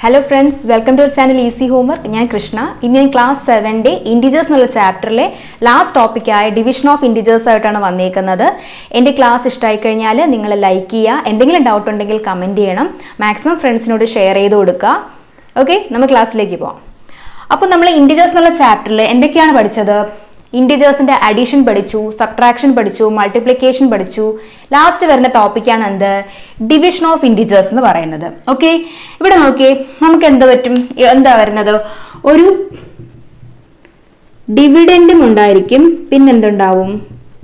hello friends welcome to channel easy homework ഞാൻ കൃഷ്ണ ഇന്ന് ഞാൻ ക്ലാസ് സെവൻ്റെ ഇൻഡിജേഴ്സ് എന്നുള്ള ചാപ്റ്ററിലെ ലാസ്റ്റ് ടോപ്പിക്കായ ഡിവിഷൻ ഓഫ് ഇൻഡിജേഴ്സ് ആയിട്ടാണ് വന്നേക്കുന്നത് എൻ്റെ ക്ലാസ് ഇഷ്ടമായി കഴിഞ്ഞാൽ നിങ്ങൾ ലൈക്ക് ചെയ്യുക എന്തെങ്കിലും ഡൗട്ട് ഉണ്ടെങ്കിൽ കമൻറ്റ് ചെയ്യണം മാക്സിമം ഫ്രണ്ട്സിനോട് ഷെയർ ചെയ്ത് കൊടുക്കുക ഓക്കെ നമുക്ക് ക്ലാസ്സിലേക്ക് പോവാം അപ്പോൾ നമ്മൾ ഇൻഡിജേഴ്സ് എന്നുള്ള ചാപ്റ്ററിൽ എന്തൊക്കെയാണ് പഠിച്ചത് ഇൻഡിജേഴ്സിന്റെ അഡീഷൻ പഠിച്ചു സബ്ട്രാക്ഷൻ പഠിച്ചു മൾട്ടിപ്ലിക്കേഷൻ പഠിച്ചു ലാസ്റ്റ് വരുന്ന ടോപ്പിക്കാണ് എന്ത് ഡിവിഷൻ ഓഫ് ഇൻഡിജേഴ്സ് എന്ന് പറയുന്നത് ഓക്കെ ഇവിടെ നോക്കിയേ നമുക്ക് എന്ത് പറ്റും എന്താ വരുന്നത് ഒരു ഡിവിഡൻറ്റും ഉണ്ടായിരിക്കും പിന്നെന്തുണ്ടാവും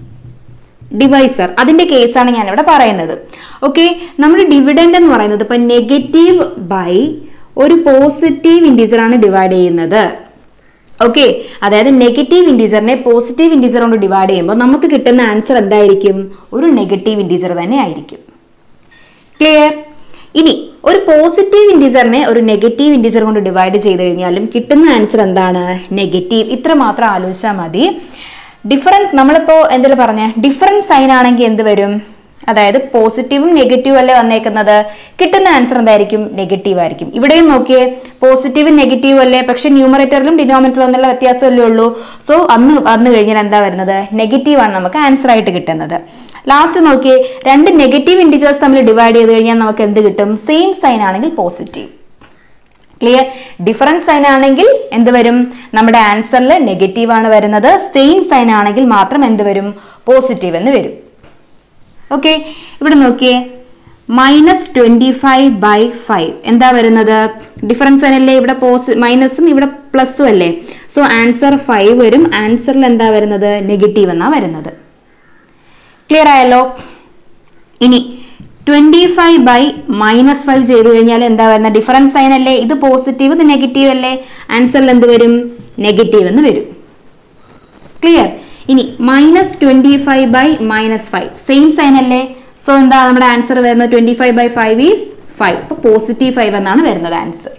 ഡിവൈസർ അതിന്റെ കേസാണ് ഞാൻ ഇവിടെ പറയുന്നത് ഓക്കെ നമ്മുടെ ഡിവിഡൻഡ് എന്ന് പറയുന്നത് ഇപ്പൊ നെഗറ്റീവ് ബൈ ഒരു പോസിറ്റീവ് ഇൻറ്റീജർ ആണ് ഡിവൈഡ് ചെയ്യുന്നത് ഓക്കെ അതായത് നെഗറ്റീവ് ഇൻറ്റീജറിനെ പോസിറ്റീവ് ഇൻറ്റീജർ കൊണ്ട് ഡിവൈഡ് ചെയ്യുമ്പോൾ നമുക്ക് കിട്ടുന്ന ആൻസർ എന്തായിരിക്കും ഒരു നെഗറ്റീവ് ഇൻറ്റീജർ തന്നെ ആയിരിക്കും ക്ലിയർ ഇനി ഒരു പോസിറ്റീവ് ഇൻറ്റീജറിനെ ഒരു നെഗറ്റീവ് ഇൻറ്റീജർ കൊണ്ട് ഡിവൈഡ് ചെയ്ത് കഴിഞ്ഞാലും കിട്ടുന്ന ആൻസർ എന്താണ് നെഗറ്റീവ് ഇത്ര മാത്രം ആലോചിച്ചാൽ മതി ഡിഫറൻസ് നമ്മളിപ്പോൾ എന്തെങ്കിലും പറഞ്ഞ ഡിഫറൻസ് സൈൻ ആണെങ്കിൽ എന്ത് വരും അതായത് പോസിറ്റീവും നെഗറ്റീവും അല്ലേ വന്നേക്കുന്നത് കിട്ടുന്ന ആൻസർ എന്തായിരിക്കും നെഗറ്റീവ് ആയിരിക്കും ഇവിടെയും നോക്കിയേ പോസിറ്റീവും നെഗറ്റീവും അല്ലേ പക്ഷെ ന്യൂമറേറ്ററിലും ഡിനോമിനേറ്ററിലും ഒന്നുള്ള വ്യത്യാസമല്ലേ ഉള്ളൂ സോ അന്ന് വന്നു കഴിഞ്ഞാൽ എന്താ വരുന്നത് നെഗറ്റീവ് ആണ് നമുക്ക് ആൻസർ ആയിട്ട് കിട്ടുന്നത് ലാസ്റ്റ് നോക്കിയേ രണ്ട് നെഗറ്റീവ് ഇൻഡിജേഴ്സ് തമ്മിൽ ഡിവൈഡ് ചെയ്ത് കഴിഞ്ഞാൽ നമുക്ക് എന്ത് കിട്ടും സെയിം സൈൻ ആണെങ്കിൽ പോസിറ്റീവ് ക്ലിയർ ഡിഫറൻസ് സൈൻ ആണെങ്കിൽ എന്ത് വരും നമ്മുടെ ആൻസറിൽ നെഗറ്റീവ് ആണ് വരുന്നത് സെയിം സൈൻ ആണെങ്കിൽ മാത്രം എന്ത് വരും പോസിറ്റീവ് എന്ന് വരും ഓക്കെ ഇവിടെ നോക്കിയേ minus twenty five by five എന്താ വരുന്നത് ഡിഫറൻസ് അല്ലേ ഇവിടെ പോസ് മൈനസും ഇവിടെ പ്ലസും അല്ലേ സോ ആൻസർ ഫൈവ് വരും ആൻസറിൽ എന്താ വരുന്നത് നെഗറ്റീവ് എന്നാ വരുന്നത് ക്ലിയർ ആയല്ലോ ഇനി twenty five by minus five ചെയ്ത് കഴിഞ്ഞാൽ എന്താ വരുന്നത് ഡിഫറൻസ് സൈൻ അല്ലേ ഇത് പോസിറ്റീവ് ഇത് നെഗറ്റീവ് അല്ലേ ആൻസറിൽ എന്ത് വരും നെഗറ്റീവ് എന്ന് വരും ക്ലിയർ ഇനി minus twenty five by minus five same sign അല്ലേ സോ എന്താ നമ്മുടെ ആൻസർ വരുന്നത് twenty five by five is five ഇപ്പൊ പോസിറ്റീവ് ഫൈവ് എന്നാണ് വരുന്നത് ആൻസർ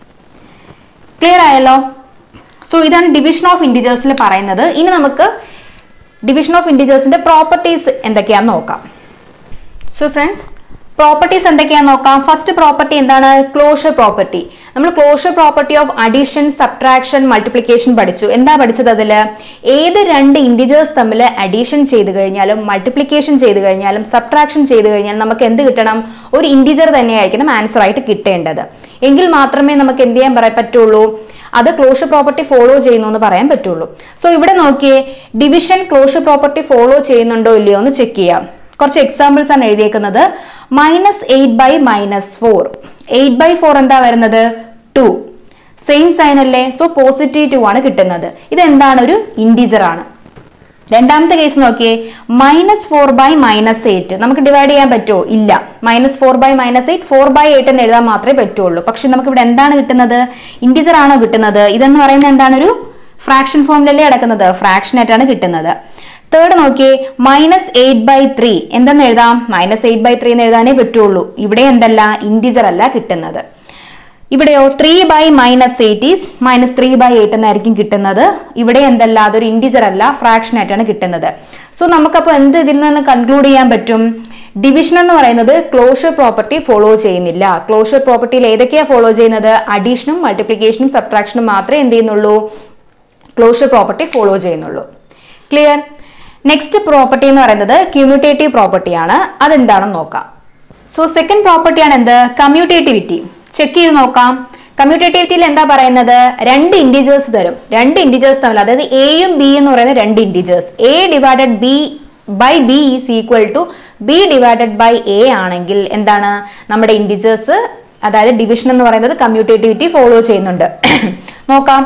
ക്ലിയർ ആയല്ലോ സോ ഇതാണ് ഡിവിഷൻ ഓഫ് ഇൻഡിജേഴ്സിൽ പറയുന്നത് ഇനി നമുക്ക് ഡിവിഷൻ ഓഫ് ഇൻഡിജേഴ്സിന്റെ പ്രോപ്പർട്ടീസ് എന്തൊക്കെയാന്ന് നോക്കാം സോ ഫ്രണ്ട്സ് പ്രോപ്പർട്ടീസ് എന്തൊക്കെയാന്ന് നോക്കാം ഫസ്റ്റ് പ്രോപ്പർട്ടി എന്താണ് ക്ലോഷർ പ്രോപ്പർട്ടി നമ്മൾ closure property of addition subtraction multiplication പഠിച്ചു എന്താ പഠിച്ചത് അതിൽ ഏത് രണ്ട് ഇൻഡിജേഴ്സ് തമ്മിൽ അഡീഷൻ ചെയ്ത് കഴിഞ്ഞാലും മൾട്ടിപ്ലിക്കേഷൻ ചെയ്ത് കഴിഞ്ഞാലും സബ്ട്രാക്ഷൻ ചെയ്ത് കഴിഞ്ഞാൽ നമുക്ക് എന്ത് കിട്ടണം ഒരു ഇൻഡിജർ തന്നെയായിരിക്കണം ആൻസർ ആയിട്ട് കിട്ടേണ്ടത് എങ്കിൽ മാത്രമേ നമുക്ക് എന്ത് ചെയ്യാൻ പറയാൻ പറ്റുള്ളൂ അത് ക്ലോഷർ പ്രോപ്പർട്ടി ഫോളോ ചെയ്യുന്നു എന്ന് പറയാൻ പറ്റുള്ളൂ സോ ഇവിടെ നോക്കിയേ ഡിവിഷൻ ക്ലോഷർ പ്രോപ്പർട്ടി ഫോളോ ചെയ്യുന്നുണ്ടോ ഇല്ലയോ എന്ന് ചെക്ക് ചെയ്യാം കുറച്ച് എക്സാമ്പിൾസ് ആണ് എഴുതിയേക്കുന്നത് minus eight by minus four eight by four എന്താ വരുന്നത് ടു സെയിം സൈൻ അല്ലേ സോ പോസിറ്റീവ് ടു ആണ് കിട്ടുന്നത് ഇത് എന്താണ് ഒരു ഇൻഡിജർ ആണ് രണ്ടാമത്തെ കേസ് നോക്കിയേ minus four by minus eight നമുക്ക് ഡിവൈഡ് ചെയ്യാൻ പറ്റുമോ ഇല്ല minus four by minus eight four by eight എന്ന് എഴുതാൻ മാത്രമേ പറ്റുള്ളൂ പക്ഷെ നമുക്ക് ഇവിടെ എന്താണ് കിട്ടുന്നത് ഇൻഡിജർ ആണോ കിട്ടുന്നത് ഇതെന്ന് പറയുന്നത് എന്താണ് ഒരു ഫ്രാക്ഷൻ ഫോമിലല്ലേ അടക്കുന്നത് ഫ്രാക്ഷൻ ആയിട്ടാണ് കിട്ടുന്നത് തേർഡ് നോക്കിയേ മൈനസ് എയ്റ്റ് ബൈ ത്രീ എന്തെന്ന് എഴുതാം മൈനസ് എയ്റ്റ് ബൈ ത്രീ എന്ന് എഴുതാനേ പറ്റുള്ളൂ ഇവിടെ എന്തല്ല ഇൻഡിജർ അല്ല കിട്ടുന്നത് ഇവിടെയോ three by minus eight is minus three by eight എന്നായിരിക്കും കിട്ടുന്നത് ഇവിടെ എന്തല്ല അതൊരു ഇൻഡിജർ അല്ല ഫ്രാക്ഷൻ ആയിട്ടാണ് കിട്ടുന്നത് സോ നമുക്കപ്പോൾ എന്ത് ഇതിൽ നിന്ന് കൺക്ലൂഡ് ചെയ്യാൻ പറ്റും ഡിവിഷൻ എന്ന് പറയുന്നത് ക്ലോഷർ പ്രോപ്പർട്ടി ഫോളോ ചെയ്യുന്നില്ല ക്ലോഷർ പ്രോപ്പർട്ടിയിൽ ഏതൊക്കെയാണ് ഫോളോ ചെയ്യുന്നത് അഡീഷനും മൾട്ടിപ്ലിക്കേഷനും സബ്ട്രാക്ഷനും മാത്രമേ എന്ത് ചെയ്യുന്നുള്ളൂ ക്ലോഷർ പ്രോപ്പർട്ടി ഫോളോ ചെയ്യുന്നുള്ളൂ ക്ലിയർ നെക്സ്റ്റ് പ്രോപ്പർട്ടി എന്ന് പറയുന്നത് ക്യൂമ്യൂട്ടേറ്റീവ് പ്രോപ്പർട്ടിയാണ് അതെന്താണെന്ന് നോക്കാം സോ സെക്കൻഡ് പ്രോപ്പർട്ടിയാണ് എന്ത് കമ്മ്യൂട്ടേറ്റിവിറ്റി ചെക്ക് ചെയ്ത് നോക്കാം കമ്മ്യൂട്ടേറ്റിവിറ്റിയിൽ എന്താ പറയുന്നത് രണ്ട് ഇൻഡിജേഴ്സ് തരും രണ്ട് ഇൻഡിജേഴ്സ് തമ്മിൽ അതായത് എയും ബി എന്ന് പറയുന്ന രണ്ട് integers A divided B by B is equal to B divided by A ആണെങ്കിൽ എന്താണ് നമ്മുടെ ഇൻഡിജേഴ്സ് അതായത് ഡിവിഷൻ എന്ന് പറയുന്നത് കമ്മ്യൂട്ടേറ്റിവിറ്റി ഫോളോ ചെയ്യുന്നുണ്ട് നോക്കാം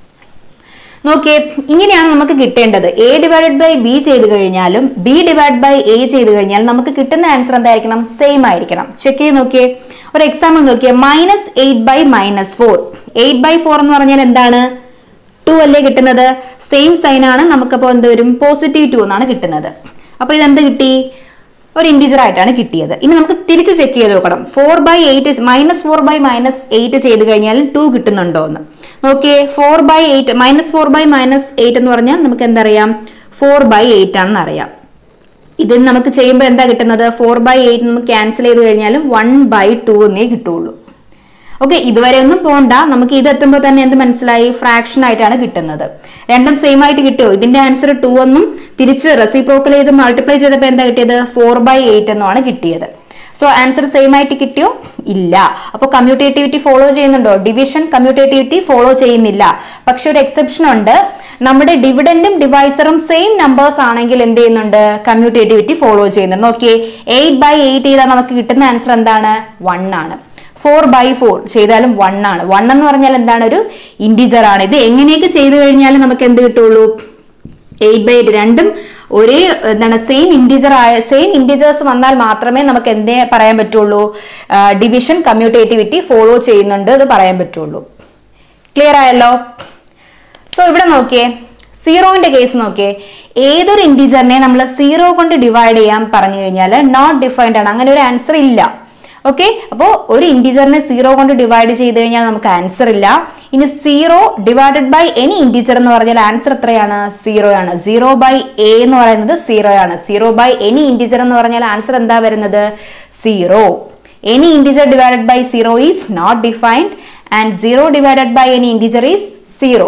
നോക്കിയേ ഇങ്ങനെയാണ് നമുക്ക് കിട്ടേണ്ടത് എ ഡിവൈഡഡ് ബൈ ബി ചെയ്ത് കഴിഞ്ഞാലും ബി ഡിവൈഡ് ബൈ എ ചെയ്ത് കഴിഞ്ഞാലും നമുക്ക് കിട്ടുന്ന ആൻസർ എന്തായിരിക്കണം സെയിം ആയിരിക്കണം ചെക്ക് ചെയ്ത് നോക്കിയേ ഒരു എക്സാമ്പിൾ നോക്കിയേ minus eight by minus four eight by four എന്ന് പറഞ്ഞാൽ എന്താണ് ടു അല്ലേ കിട്ടുന്നത് സെയിം സൈൻ ആണ് നമുക്കപ്പോൾ എന്ത് വരും പോസിറ്റീവ് ടു എന്നാണ് കിട്ടുന്നത് അപ്പൊ ഇതെന്ത് കിട്ടി ഒരു ഇൻഡിജർ ആയിട്ടാണ് കിട്ടിയത് ഇനി നമുക്ക് തിരിച്ച് ചെക്ക് ചെയ്ത് നോക്കണം four by eight minus four by minus eight ചെയ്ത് കഴിഞ്ഞാൽ ടു കിട്ടുന്നുണ്ടോ എന്ന് നോക്കിയേ four by eight minus four by minus eight എന്ന് പറഞ്ഞാൽ നമുക്ക് എന്തറിയാം ഫോർ ബൈ എയ്റ്റ് ആണെന്ന് അറിയാം ഇതിൽ നമുക്ക് ചെയ്യുമ്പോൾ എന്താ കിട്ടുന്നത് ഫോർ ബൈ എയ്റ്റ് നമുക്ക് ക്യാൻസൽ ചെയ്ത് കഴിഞ്ഞാൽ വൺ ബൈ ടു എന്നേ കിട്ടുള്ളൂ ഓക്കെ ഇതുവരെ ഒന്നും പോണ്ട നമുക്ക് ഇത് എത്തുമ്പോൾ തന്നെ എന്ത് മനസ്സിലായി ഫ്രാക്ഷൻ ആയിട്ടാണ് കിട്ടുന്നത് രണ്ടും സെയിം ആയിട്ട് കിട്ടിയോ ഇതിന്റെ ആൻസർ ടു എന്നും തിരിച്ച് റെസിപ്രോക്കൽ ചെയ്ത് മൾട്ടിപ്ലൈ ചെയ്തപ്പോൾ എന്താ കിട്ടിയത് ഫോർ ബൈ എയ്റ്റ് എന്നുമാണ് കിട്ടിയത് സോ ആൻസർ സെയിം ആയിട്ട് കിട്ടിയോ ഇല്ല അപ്പോൾ കമ്മ്യൂട്ടേറ്റിവിറ്റി ഫോളോ ചെയ്യുന്നുണ്ടോ ഡിവിഷൻ കമ്മ്യൂട്ടേറ്റിവിറ്റി ഫോളോ ചെയ്യുന്നില്ല പക്ഷെ ഒരു എക്സെപ്ഷൻ ഉണ്ട് നമ്മുടെ ഡിവിഡൻഡും ഡിവൈസറും സെയിം നമ്പേഴ്സ് ആണെങ്കിൽ എന്ത് ചെയ്യുന്നുണ്ട് കമ്മ്യൂട്ടേറ്റിവിറ്റി ഫോളോ ചെയ്യുന്നുണ്ട് നോക്കിയേ എയ്റ്റ് ബൈ എയ്റ്റ് ചെയ്താൽ നമുക്ക് കിട്ടുന്ന ആൻസർ എന്താണ് വൺ ആണ് ഫോർ ബൈ ഫോർ ചെയ്താലും വൺ ആണ് വൺ എന്ന് പറഞ്ഞാൽ എന്താണ് ഒരു ഇൻഡിജർ ആണ് ഇത് എങ്ങനെയൊക്കെ ചെയ്തു കഴിഞ്ഞാൽ നമുക്ക് എന്ത് കിട്ടുള്ളൂ എയ്റ്റ് ബൈ എയ്റ്റ് രണ്ടും ഒരേ എന്താണ് സെയിം ഇൻഡിജർ ആയ സെയിം ഇൻഡിജേഴ്സ് വന്നാൽ മാത്രമേ നമുക്ക് എന്തേ പറയാൻ പറ്റുള്ളൂ ഡിവിഷൻ കമ്മ്യൂട്ടേറ്റിവിറ്റി ഫോളോ ചെയ്യുന്നുണ്ട് എന്ന് പറയാൻ പറ്റുള്ളൂ ക്ലിയർ ആയല്ലോ സോ ഇവിടെ നോക്കിയേ സീറോന്റെ കേസ് നോക്കിയേ ഏതൊരു ഇൻഡിജറിനെ നമ്മൾ സീറോ കൊണ്ട് ഡിവൈഡ് ചെയ്യാൻ പറഞ്ഞു കഴിഞ്ഞാൽ നോട്ട് ഡിഫൈൻഡ് ആണ് അങ്ങനെ ഒരു ആൻസർ ഇല്ല ഓക്കെ അപ്പോൾ ഒരു ഇൻഡിജറിനെ സീറോ കൊണ്ട് ഡിവൈഡ് ചെയ്ത് കഴിഞ്ഞാൽ നമുക്ക് ആൻസർ ഇല്ല ഇനി zero divided by any integer എന്ന് പറഞ്ഞാൽ ആൻസർ എത്രയാണ് സീറോ ആണ് സീറോ ബൈ എ എന്ന് പറയുന്നത് സീറോ ആണ് സീറോ ബൈ എനി ഇൻഡിജർ എന്ന് പറഞ്ഞാൽ ആൻസർ എന്താ വരുന്നത് zero any integer divided by zero is not defined and zero divided by any integer is zero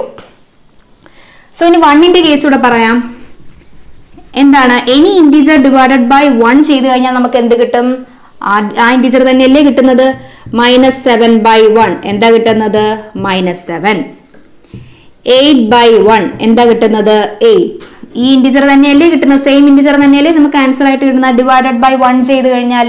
so ഇനി വണ്ണിന്റെ കേസ് ഇവിടെ പറയാം എന്താണ് any integer divided by one ചെയ്ത് കഴിഞ്ഞാൽ നമുക്ക് എന്ത് കിട്ടും ആ ഇൻഡിജർ തന്നെയല്ലേ കിട്ടുന്നത് മൈനസ് സെവൻ ബൈ വൺ എന്താ കിട്ടുന്നത് minus seven eight by one എന്താ കിട്ടുന്നത് എയ്റ്റ് ഈ ഇൻഡിജർ തന്നെയല്ലേ കിട്ടുന്നത് സെയിം ഇൻഡിജർ തന്നെയല്ലേ നമുക്ക് ആൻസർ ആയിട്ട് കിട്ടുന്നത് ഡിവൈഡഡ് ബൈ വൺ ചെയ്ത് കഴിഞ്ഞാൽ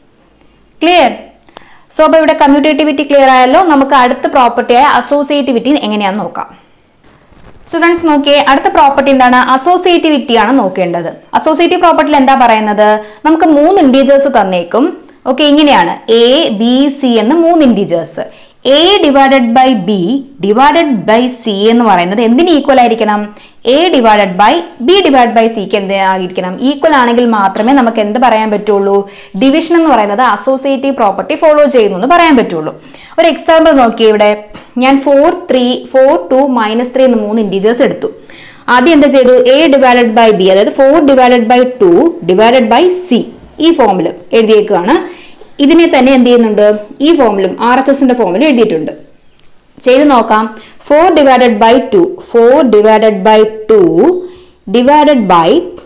ക്ലിയർ സോ അപ്പോൾ ഇവിടെ കമ്മ്യൂട്ടേറ്റിവിറ്റി ക്ലിയർ ആയല്ലോ നമുക്ക് അടുത്ത പ്രോപ്പർട്ടിയായ അസോസിയേറ്റിവിറ്റി എങ്ങനെയാണെന്ന് നോക്കാം സ്റ്റുഡൻസ് നോക്കിയേ അടുത്ത പ്രോപ്പർട്ടി എന്താണ് അസോസിയേറ്റിവിറ്റി ആണ് നോക്കേണ്ടത് അസോസിയേറ്റീവ് പ്രോപ്പർട്ടിയിൽ എന്താ പറയുന്നത് നമുക്ക് മൂന്ന് ഇൻറ്റീജേഴ്സ് തന്നേക്കും ഓക്കെ ഇങ്ങനെയാണ് എ ബി സി എന്ന് മൂന്ന് integers A divided by B divided by C എന്ന് പറയുന്നത് എന്തിന് ഈക്വൽ ആയിരിക്കണം A divided by B divide by സിക്ക് എന്ത് ആയിരിക്കണം ഈക്വൽ ആണെങ്കിൽ മാത്രമേ നമുക്ക് എന്ത് പറയാൻ പറ്റുള്ളൂ ഡിവിഷൻ എന്ന് പറയുന്നത് അസോസിയേറ്റീവ് പ്രോപ്പർട്ടി ഫോളോ ചെയ്യുന്നു എന്ന് പറയാൻ പറ്റുള്ളൂ ഒരു എക്സാമ്പിൾ നോക്കിയേ ഇവിടെ ഞാൻ four three four two minus three എന്ന് മൂന്ന് ഇൻറ്റീജേഴ്സ് എടുത്തു ആദ്യം എന്താ ചെയ്തു എ ഡിവൈഡഡ് ബൈ ബി അതായത് four divided by two divided by C ഈ ഫോമിൽ എഴുതിയേക്കുകയാണ് ഇതിനെ തന്നെ എന്ത് ചെയ്യുന്നുണ്ട് ഈ ഫോമിലും ആർ എച്ച് എസിന്റെ ഫോമിലും എഴുതിയിട്ടുണ്ട് ചെയ്ത് നോക്കാം four divided by two four divided by two divided by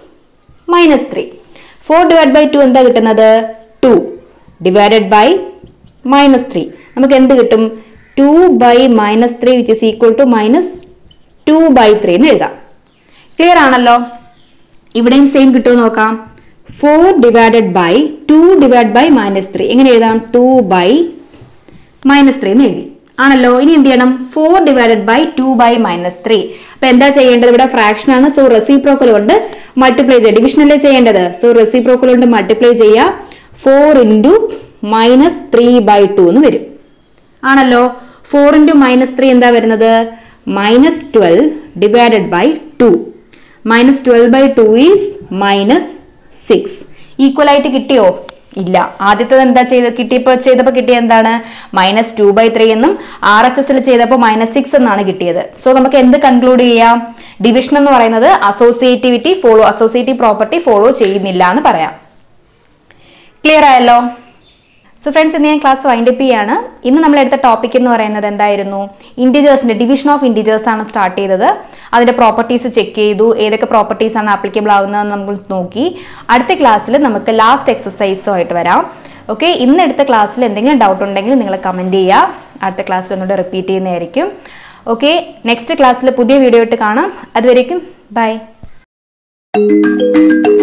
minus three four divide by two എന്താ കിട്ടുന്നത് two divided by minus three നമുക്ക് എന്ത് കിട്ടും two by minus three which is equal to minus two by three എന്ന് എഴുതാം clear ആണല്ലോ ഇവിടെയും same കിട്ടുമോ നോക്കാം four divided by two divide by minus three എങ്ങനെ എഴുതാം ടു ബൈ മൈനസ് ത്രീ എന്ന് എഴുതി ആണല്ലോ ഇനി എന്ത് ചെയ്യണം four divided by two by minus three അപ്പൊ എന്താ ചെയ്യേണ്ടത് ഇവിടെ ഫ്രാക്ഷൻ ആണ് സോ റെസിപ്രോക്കൽ കൊണ്ട് മൾട്ടിപ്ലൈ ചെയ്യുക ഡിവിഷനല്ലേ ചെയ്യേണ്ടത് സോ റെസിപ്രോക്കൽ കൊണ്ട് മൾട്ടിപ്ലൈ ചെയ്യുക four into minus three by two എന്ന് വരും ആണല്ലോ ഫോർ ഇൻറ്റു മൈനസ് ത്രീ എന്താ വരുന്നത് minus twelve divided by two minus twelve by two is minus six equal ആയിട്ട് കിട്ടിയോ ഇല്ല ആദ്യത്തത് എന്താ ചെയ്ത് കിട്ടിയപ്പോൾ ചെയ്തപ്പോൾ കിട്ടിയ എന്താണ് മൈനസ് ടു ബൈ ത്രീ എന്നും ആർ എച്ച് എസിൽ ചെയ്തപ്പോൾ മൈനസ് സിക്സ് എന്നാണ് കിട്ടിയത് സോ നമുക്ക് എന്ത് കൺക്ലൂഡ് ചെയ്യാം ഡിവിഷൻ എന്ന് പറയുന്നത് associativity follow associative property follow ചെയ്യുന്നില്ല എന്ന് പറയാം ക്ലിയർ ആയല്ലോ സോ ഫ്രണ്ട്സ് ഇന്ന് ഞാൻ ക്ലാസ് വൈൻഡ് അപ്പ് ചെയ്യാണ് ഇന്ന് നമ്മൾ എടുത്ത ടോപ്പിക് എന്ന് പറയുന്നത് എന്തായിരുന്നു ഇൻഡിജേഴ്സിന്റെ ഡിവിഷൻ ഓഫ് ഇൻഡിജേഴ്സ് ആണ് സ്റ്റാർട്ട് ചെയ്തത് അതിന്റെ പ്രോപ്പർട്ടീസ് ചെക്ക് ചെയ്തു ഏതൊക്കെ പ്രോപ്പർട്ടീസ് ആണ് ആപ്ലിക്കബിൾ ആവുന്നതെന്ന് നമ്മൾ നോക്കി അടുത്ത ക്ലാസ്സിൽ നമുക്ക് ലാസ്റ്റ് എക്സസൈസും ആയിട്ട് വരാം ഓക്കെ ഇന്ന് എടുത്ത ക്ലാസ്സിൽ എന്തെങ്കിലും ഡൗട്ട് ഉണ്ടെങ്കിൽ നിങ്ങൾ കമൻറ്റ് ചെയ്യുക അടുത്ത ക്ലാസ്സിൽ ഒന്നുകൂടെ റിപ്പീറ്റ് ചെയ്യുന്നതായിരിക്കും ഓക്കെ നെക്സ്റ്റ് ക്ലാസ്സിൽ പുതിയ വീഡിയോ ആയിട്ട് കാണാം അതുവരേക്കും ബൈ